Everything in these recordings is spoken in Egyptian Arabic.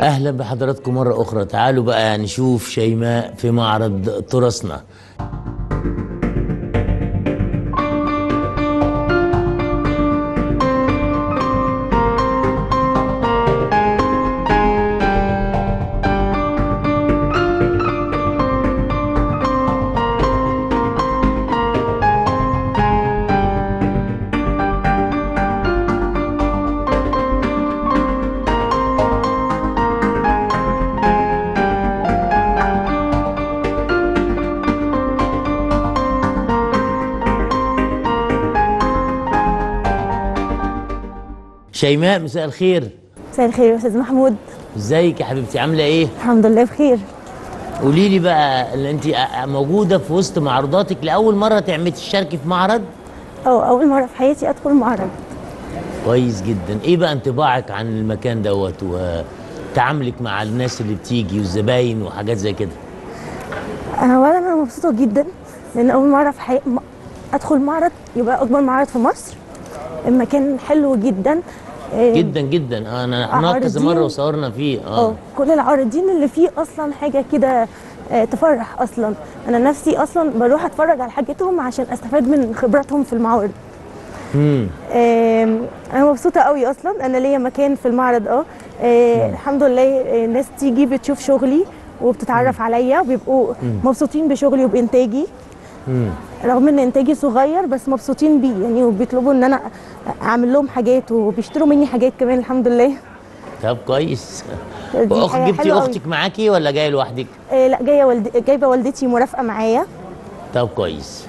اهلا بحضراتكم مره اخرى تعالوا بقى نشوف شيماء في معرض تراثنا شيماء مساء الخير مساء الخير يا استاذ محمود ازيك يا حبيبتي عامله ايه الحمد لله بخير قولي لي بقى اللي انت موجوده في وسط معروضاتك لاول مره تعملي تشاركي في معرض أو اول مره في حياتي ادخل معرض كويس جدا ايه بقى انطباعك عن المكان دوت وتعاملك مع الناس اللي بتيجي والزباين وحاجات زي كده انا اولا انا مبسوطه جدا لان اول مره في حياتي ادخل معرض يبقى اكبر معرض في مصر المكان حلو جدا إيه، جدا جدا انا رحنا كذا عارضين- مره وصورنا فيه اه اه كل العارضين اللي فيه اصلا حاجه كده آه، تفرح اصلا انا نفسي اصلا بروح اتفرج على حاجتهم عشان استفاد من خبراتهم في المعارض امم آم، انا مبسوطه قوي اصلا انا ليا مكان في المعرض اه آه، الحمد لله آه، ناس تيجي بتشوف شغلي وبتتعرف عليا وبيبقوا مبسوطين بشغلي وبانتاجي امم رغم ان انتاجي صغير بس مبسوطين بيه يعني وبيطلبوا ان انا اعمل لهم حاجات وبيشتروا مني حاجات كمان الحمد لله طب كويس دي واخت حاجة جبتي حلوة قوي. اختك معاكي ولا جايه لوحدك آه لا جايه والد... جايبه والدتي مرافقه معايا طب كويس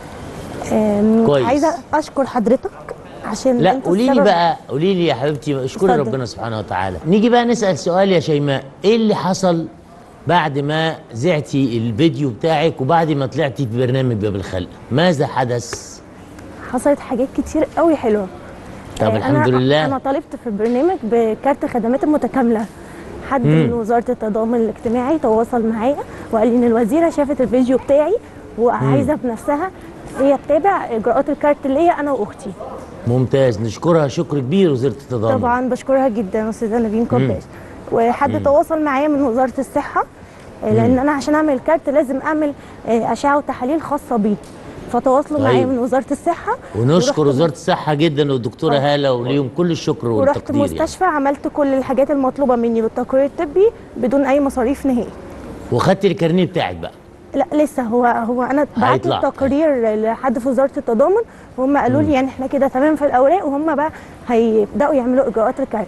آم، كويس. عايزه اشكر حضرتك عشان لا انت قولي لي السبب. بقى قولي لي يا حبيبتي اشكري اتفضل. ربنا سبحانه وتعالى نيجي بقى نسال سؤال يا شيماء ايه اللي حصل بعد ما زعتي الفيديو بتاعك وبعد ما طلعتي في برنامج باب الخلق ماذا حدث حصلت حاجات كتير قوي حلوه طب آه، الحمد أنا لله انا طالبت في البرنامج بكارت خدمات متكامله حد مم. من وزاره التضامن الاجتماعي تواصل معايا وقال لي ان الوزيره شافت الفيديو بتاعي وعايزه بنفسها هي تتابع اجراءات الكارت ليا انا واختي ممتاز نشكرها شكر كبير وزاره التضامن طبعا بشكرها جدا استاذه نبيل كوباش وحد تواصل معايا من وزاره الصحه آه، لان انا عشان اعمل كارت لازم اعمل آه، اشعه وتحاليل خاصه بيه فتواصلوا طيب. معايا من وزاره الصحه ونشكر ورحت- وزاره الصحه جدا والدكتوره آه. هاله وليهم كل الشكر ورحت والتقدير يعني. مستشفى عملت كل الحاجات المطلوبه مني بالتقرير الطبي بدون اي مصاريف نهائي وخدتي الكارنيه بتاعك بقى لا لسه هو هو انا بعت هيطلع. التقرير لحد في وزاره التضامن وهم قالوا لي يعني احنا كده تمام في الاوراق وهم بقى هيبداوا يعملوا اجراءات الكارت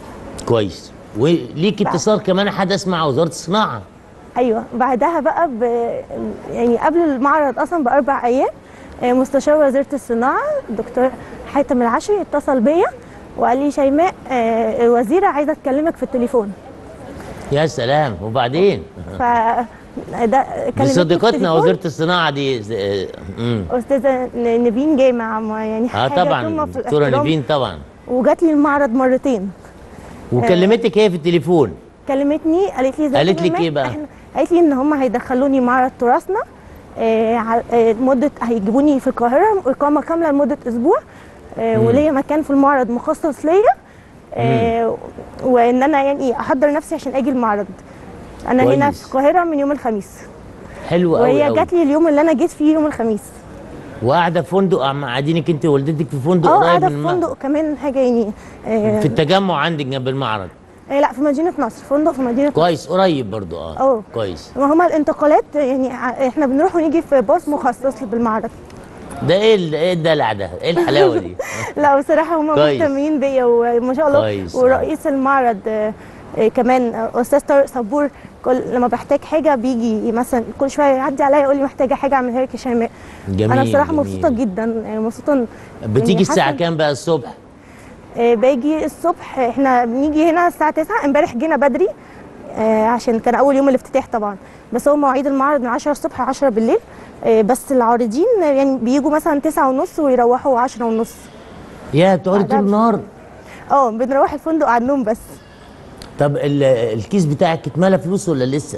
كويس وليك اتصال كمان حدث مع وزاره الصناعه ايوه بعدها بقى ب... يعني قبل المعرض اصلا باربع ايام آه، مستشار وزيره الصناعه الدكتور حاتم العشري اتصل بيا وقال لي شيماء آه، الوزيره عايزه تكلمك في التليفون يا سلام وبعدين ف ده دي كلمتني في صديقتنا التليفون. وزاره الصناعه دي آه، مم. استاذه ن- نبين جامع ما يعني اه حاجة طبعا قمة في دكتوره الاحترام. نيفين طبعا وجات لي المعرض مرتين وكلمتك هي في التليفون كلمتني قالت لي ازيك قالت يا لك جماعة؟ إيه بقى؟ إحنا- قالت لي ان هم هيدخلوني معرض تراثنا آه ع- آه مده هيجيبوني في القاهره اقامه كامله لمده اسبوع آه وليا مكان في المعرض مخصص ليا آه وان انا يعني احضر نفسي عشان اجي المعرض انا هنا كويس. في القاهره من يوم الخميس حلو قوي وهي قوي جات لي اليوم اللي انا جيت فيه يوم الخميس وقاعده في فندق عم قاعدينك انت ووالدتك في فندق اه قريب قاعده من في الم- فندق كمان حاجه يعني آه في التجمع عندك جنب المعرض آه لا في مدينه نصر فندق في مدينه كويس قريب برضو اه اه. كويس وهما الانتقالات يعني ع- احنا بنروح ونيجي في باص مخصص بالمعرض ده ايه ال- ايه الدلع ده ايه الحلاوه دي لا بصراحه هم كويس. مهتمين بيا وما شاء الله كويس. ورئيس المعرض آه، آه، كمان آه، استاذ طارق صبور كل لما بحتاج حاجه بيجي مثلا كل شويه يعدي عليا يقول لي محتاجه حاجه اعملها لك يا شيماء جميل انا بصراحه جميل. مبسوطه جدا يعني مبسوطه إن- بتيجي يعني الساعه حاسة- كام بقى الصبح آه، باجي الصبح احنا بنيجي هنا الساعه 9 امبارح جينا بدري آه، عشان كان اول يوم الافتتاح طبعا بس هو مواعيد المعرض من 10 الصبح ل 10 بالليل آه، بس العارضين يعني بيجوا مثلا 9 ونص ويروحوا 10 ونص يا بتقعدي بعدها طول النهار اه بنروح الفندق على النوم بس طب ال- الكيس بتاعك اتملى فلوس ولا لسه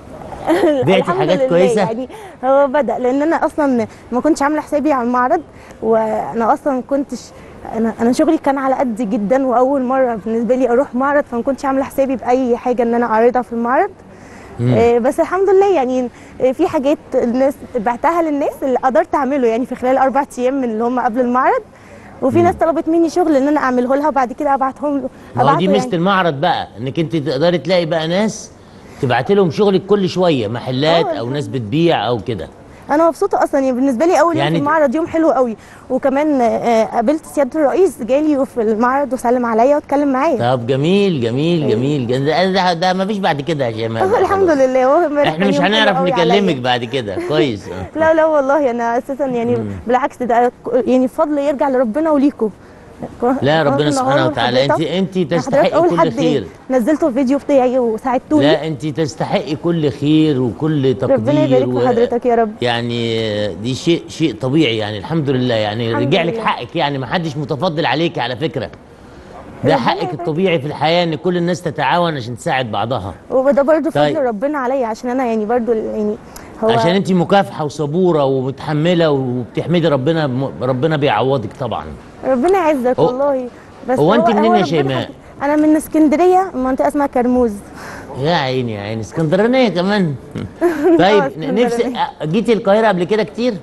بعتي الحمد حاجات لله كويسه يعني هو بدا لان انا اصلا ما كنتش عامله حسابي على المعرض وانا اصلا ما كنتش انا انا شغلي كان على قد جدا واول مره بالنسبه لي اروح معرض فما كنتش عامله حسابي باي حاجه ان انا اعرضها في المعرض آه، بس الحمد لله يعني آه، في حاجات الناس بعتها للناس اللي قدرت اعمله يعني في خلال اربع ايام من اللي هم قبل المعرض وفي ناس طلبت مني شغل ان انا اعمله لها وبعد كده ابعتهم له ما هو دي أبعته ميزه المعرض بقى انك انت تقدري تلاقي بقى ناس تبعت لهم شغلك كل شويه محلات آه، او ناس بتبيع او كده انا مبسوطه اصلا يعني بالنسبه لي اول يوم يعني في المعرض يوم حلو قوي وكمان آه، قابلت سياده الرئيس جالي في المعرض وسلم عليا واتكلم معايا طب جميل جميل جميل ده, ده, ده ما فيش بعد كده يا شيماء بقى الحمد خلاص. لله هو امبارح احنا كان مش يوم حلو هنعرف قوي نكلمك عليا. بعد كده كويس آه. لا لا والله انا اساسا يعني بالعكس ده يعني فضل يرجع لربنا وليكم لا ربنا كنت سبحانه النهار وتعالى انت لحضرتك. انت حضرتك تستحقي أول كل حد خير نزلتوا الفيديو بتاعي وساعدتوني لا انت تستحقي كل خير وكل تقدير ربنا يبارك و- في حضرتك يا رب يعني دي شيء شيء طبيعي يعني الحمد لله يعني الحمد رجع لك لله. حقك يعني ما حدش متفضل عليك على فكره ده ربنا حقك يبارك. الطبيعي في الحياه ان كل الناس تتعاون عشان تساعد بعضها وده برضه طيب. فضل ربنا عليا عشان انا يعني برضه يعني هو عشان انت مكافحه وصبوره ومتحمله وبتحمدي ربنا ربنا بيعوضك طبعا ربنا يعزك هو- والله بس هو أنت منين يا ربنا شيماء؟ حاطط- انا من اسكندريه منطقه اسمها كرموز يا عيني يا عيني اسكندرانيه كمان طيب اسكندرانية. نفسي جيتي القاهره قبل كده كتير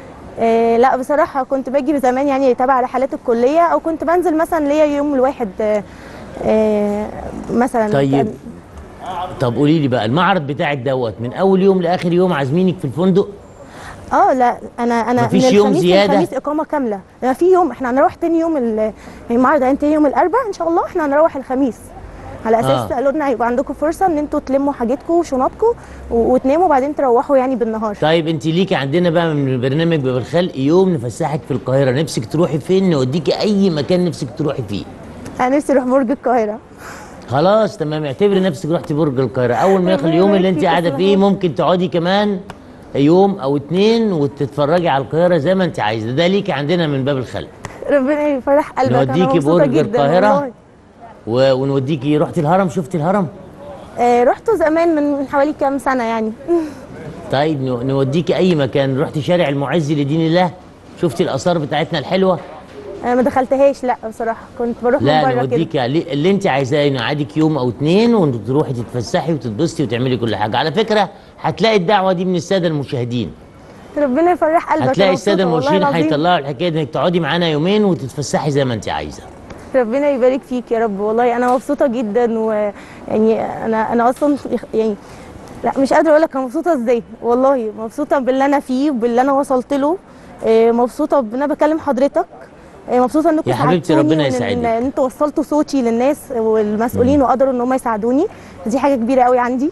آه لا بصراحه كنت باجي زمان يعني تبع رحلات الكليه او كنت بنزل مثلا ليا يوم الواحد آه آه مثلا طيب كان- طب قولي لي بقى المعرض بتاعك دوت من اول يوم لاخر يوم عازمينك في الفندق اه لا انا انا مفيش من يوم الخميس زيادة؟ للخميس اقامه كامله لا في يوم احنا هنروح تاني يوم ال- المعرض هينتهي يوم الاربعاء ان شاء الله احنا هنروح الخميس على اساس آه. قالوا لنا هيبقى عندكم فرصه ان انتوا تلموا حاجتكم وشنطكم و- وتناموا وبعدين تروحوا يعني بالنهار طيب انت ليكي عندنا بقى من برنامج باب الخلق يوم نفسحك في القاهره نفسك تروحي فين نوديكي اي مكان نفسك تروحي فيه انا نفسي اروح برج القاهره خلاص تمام اعتبري نفسك رحتي برج القاهره اول ما يخلي ربنا اليوم اللي يبارك انت فيك يا قاعده أستاذ فيه محمود. ممكن تقعدي كمان يوم او اتنين وتتفرجي على القاهره زي ما انت عايزه ده ليكي عندنا من باب الخلق ربنا يفرح قلبك أنا نوديكي مبسوطة برج جداً القاهرة. والله. و- ونوديكي رحتي الهرم شفتي الهرم آه رحته زمان من من حوالي كام سنه يعني طيب نو- نوديكي اي مكان رحتي شارع المعز لدين الله شفتي الاثار بتاعتنا الحلوه انا ما دخلتهاش لا بصراحه كنت بروح من لا بره كده نوديكي اللي اللي انت عايزاه يقعدك يوم او اتنين وتروحي تتفسحي وتتبسطي وتعملي كل حاجه على فكره هتلاقي الدعوه دي من الساده المشاهدين ربنا يفرح قلبك هتلاقي أنا الساده مبسوطة والله المرشدين العظيم. هيطلعوا الحكايه دي انك تقعدي معانا يومين وتتفسحي زي ما انت عايزه ربنا يبارك فيك يا رب والله انا مبسوطه جدا ويعني انا انا اصلا يعني لا مش قادره اقول لك انا مبسوطه ازاي والله مبسوطه باللي انا فيه وباللي انا وصلت له إيه، مبسوطه بان انا بكلم حضرتك إيه، مبسوطه انكم يا حبيبتي ساعدتوني ربنا وإن- يسعدك. ان انتوا وصلتوا صوتي للناس والمسؤولين وقدروا ان هم يساعدوني دي حاجه كبيره قوي عندي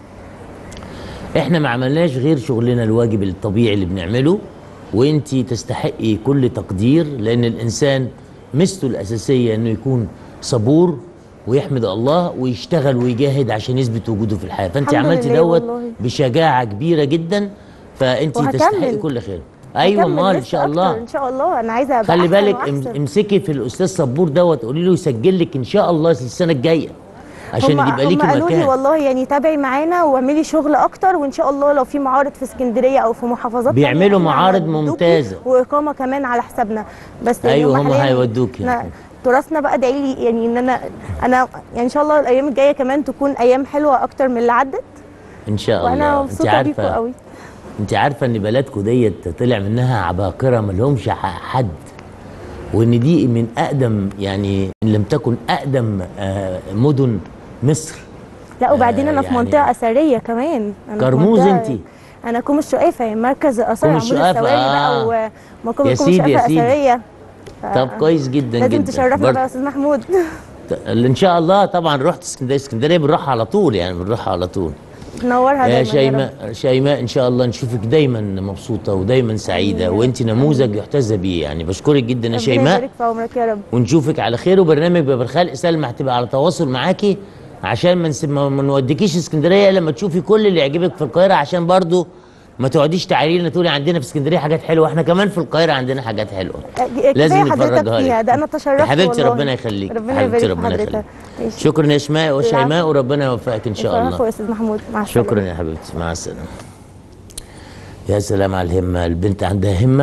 احنا ما عملناش غير شغلنا الواجب الطبيعي اللي بنعمله وانت تستحقي كل تقدير لان الانسان ميزته الاساسيه انه يكون صبور ويحمد الله ويشتغل ويجاهد عشان يثبت وجوده في الحياه فانت الحمد عملتي لله دوت والله. بشجاعه كبيره جدا فانت وهكمل. تستحقي كل خير ايوه هكمل امال ان لسه شاء أكتر الله ان شاء الله انا عايزه ابقى خلي أحسن بالك وأحسن. ام- امسكي في الاستاذ صبور دوت قولي له يسجل لك ان شاء الله السنه الجايه عشان هم يبقى ليكي هم قالوا لي مكان والله يعني تابعي معانا واعملي شغل اكتر وان شاء الله لو في معارض في اسكندريه او في محافظات بيعملوا تانية إحنا معارض هنودوكي ممتازة. واقامه كمان على حسابنا بس يعني أيوة، هم حالياً هيودوكي. إحنا تراثنا بقى ادعي لي يعني ان انا انا يعني ان شاء الله الايام الجايه كمان تكون ايام حلوه اكتر من اللي عدت ان شاء الله وانا انت مبسوطه بيكم عارفه قوي انت عارفه ان بلدكم ديت طلع منها عباقره ملهمش ح- حد وان دي من اقدم يعني ان لم تكن اقدم آه، مدن مصر لا وبعدين انا في يعني- منطقه اثريه كمان انا في كرموز منطقة- انتي؟ انا كوم الشقافه يعني مركز اثار كوم عمود الشقافة، السواري آه. بقى ومقام يا كوم سيدي، يا الشقافه سيدي. اثريه طب كويس جدا لازم جدا تشرفنا برضه- بقى يا استاذ محمود ان شاء الله طبعا رحت اسكندريه اسكندريه بنروحها على طول يعني بنروحها على طول تنورها يا دايما يا رب. شيماء شيماء ان شاء الله نشوفك دايما مبسوطه ودايما سعيده وانت نموذج يحتذى بيه يعني بشكرك جدا يا ربنا شيماء يبارك في عمرك يا رب ونشوفك على خير وبرنامج باب الخلق سلمى هتبقى على تواصل معاكي عشان ما نسيب- ما ما نوديكيش اسكندريه لما تشوفي كل اللي يعجبك في القاهره عشان برضو ما تقعديش تعالي لنا تقولي عندنا في اسكندريه حاجات حلوه احنا كمان في القاهره عندنا حاجات حلوه كفاية لازم حضرتك نفرجها فيها لك ده انا تشرفت يا حبيبتي والله. ربنا يخليك ربنا حبيبتي يبارك في ربنا حضرتك يخليك ماشي. شكرا يا شيماء وشيماء العفو. وربنا يوفقك ان شاء العفو الله يا استاذ محمود مع السلامه شكرا يا حبيبتي مع السلامه يا سلام على الهمه البنت عندها همه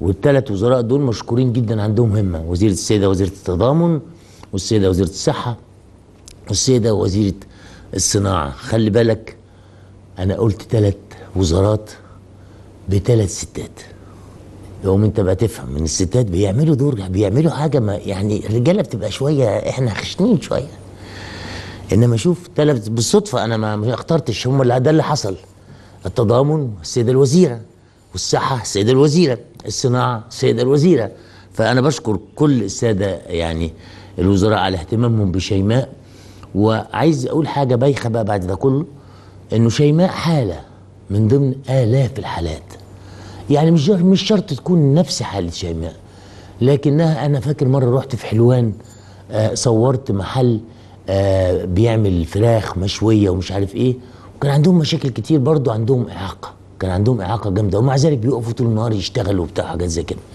والثلاث وزراء دول مشكورين جدا عندهم همه وزيره السيده وزيره التضامن والسيده وزيره الصحه والسيده وزيره الصناعه خلي بالك انا قلت ثلاث وزارات بثلاث ستات يوم انت بقى تفهم ان الستات بيعملوا دور بيعملوا حاجه ما يعني الرجاله بتبقى شويه احنا خشنين شويه انما شوف ثلاث بالصدفه انا ما ما اخترتش هم اللي ده اللي حصل التضامن السيده الوزيره والصحه السيده الوزيره الصناعه السيده الوزيره فانا بشكر كل الساده يعني الوزراء على اهتمامهم بشيماء وعايز اقول حاجه بايخه بقى بعد ده كله انه شيماء حاله من ضمن الاف الحالات يعني مش مش شرط تكون نفس حاله شيماء لكنها انا فاكر مره رحت في حلوان آه صورت محل آه بيعمل فراخ مشويه ومش عارف ايه وكان عندهم مشاكل كتير برضو عندهم اعاقه كان عندهم اعاقه جامده ومع ذلك بيقفوا طول النهار يشتغلوا وبتاع حاجات زي كده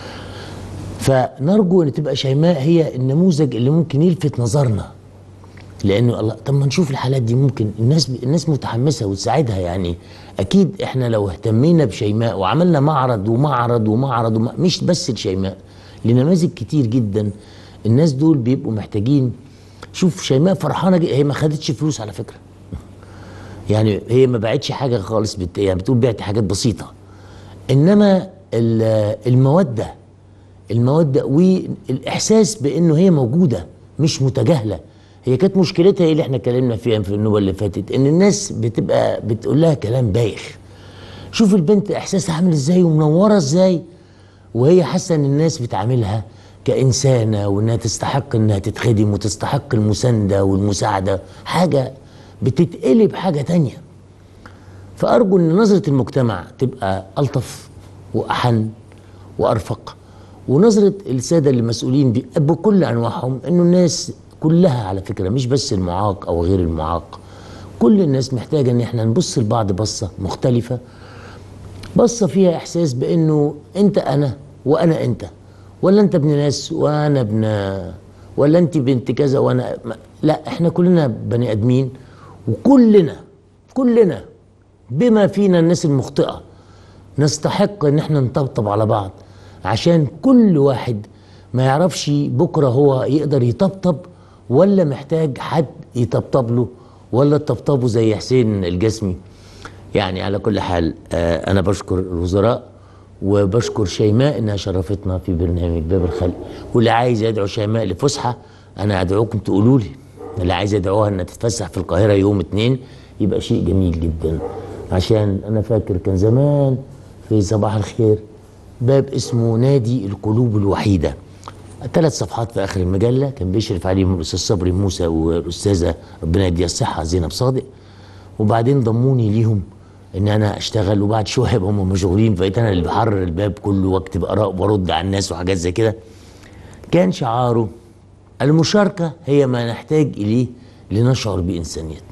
فنرجو ان تبقى شيماء هي النموذج اللي ممكن يلفت نظرنا لانه الله طب ما نشوف الحالات دي ممكن الناس الناس متحمسه وتساعدها يعني اكيد احنا لو اهتمينا بشيماء وعملنا معرض ومعرض ومعرض وم... مش بس لشيماء لنماذج كتير جدا الناس دول بيبقوا محتاجين شوف شيماء فرحانه جدا هي ما خدتش فلوس على فكره يعني هي ما باعتش حاجه خالص بت... يعني بتقول بعت حاجات بسيطه انما ال- الموده الموده والاحساس بانه هي موجوده مش متجاهله هي كانت مشكلتها ايه اللي احنا اتكلمنا فيها في النوبه اللي فاتت ان الناس بتبقى بتقول لها كلام بايخ شوف البنت احساسها عامل ازاي ومنوره ازاي وهي حاسه ان الناس بتعاملها كانسانه وانها تستحق انها تتخدم وتستحق المسانده والمساعده حاجه بتتقلب حاجه تانية فارجو ان نظره المجتمع تبقى الطف واحن وارفق ونظره الساده المسؤولين دي بكل انواعهم انه الناس كلها على فكره مش بس المعاق او غير المعاق كل الناس محتاجه ان احنا نبص لبعض بصه مختلفه بصه فيها احساس بانه انت انا وانا انت ولا انت ابن ناس وانا ابن ولا انت بنت كذا وانا ما- لا احنا كلنا بني ادمين وكلنا كلنا بما فينا الناس المخطئه نستحق ان احنا نطبطب على بعض عشان كل واحد ما يعرفش بكره هو يقدر يطبطب ولا محتاج حد يطبطب له ولا تطبطبه زي حسين الجسمي يعني على كل حال آه انا بشكر الوزراء وبشكر شيماء انها شرفتنا في برنامج باب الخلق واللي عايز يدعو شيماء لفسحه انا ادعوكم تقولوا لي اللي عايز يدعوها انها تتفسح في القاهره يوم اتنين يبقى شيء جميل جدا عشان انا فاكر كان زمان في صباح الخير باب اسمه نادي القلوب الوحيده ثلاث صفحات في اخر المجله كان بيشرف عليهم الاستاذ صبري موسى والاستاذه ربنا يديها الصحه زينب صادق وبعدين ضموني ليهم ان انا اشتغل وبعد شويه يبقى هم مشغولين بقيت انا اللي بحرر الباب كله واكتب اراء وارد على الناس وحاجات زي كده كان شعاره المشاركه هي ما نحتاج اليه لنشعر بانسانيتنا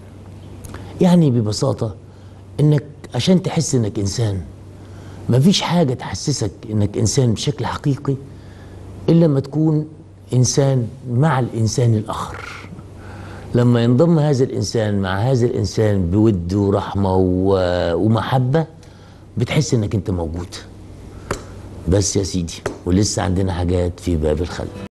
يعني ببساطه انك عشان تحس انك انسان مفيش حاجه تحسسك انك انسان بشكل حقيقي الا لما تكون انسان مع الانسان الاخر لما ينضم هذا الانسان مع هذا الانسان بود ورحمه و- ومحبه بتحس انك انت موجود بس يا سيدي ولسه عندنا حاجات في باب الخلق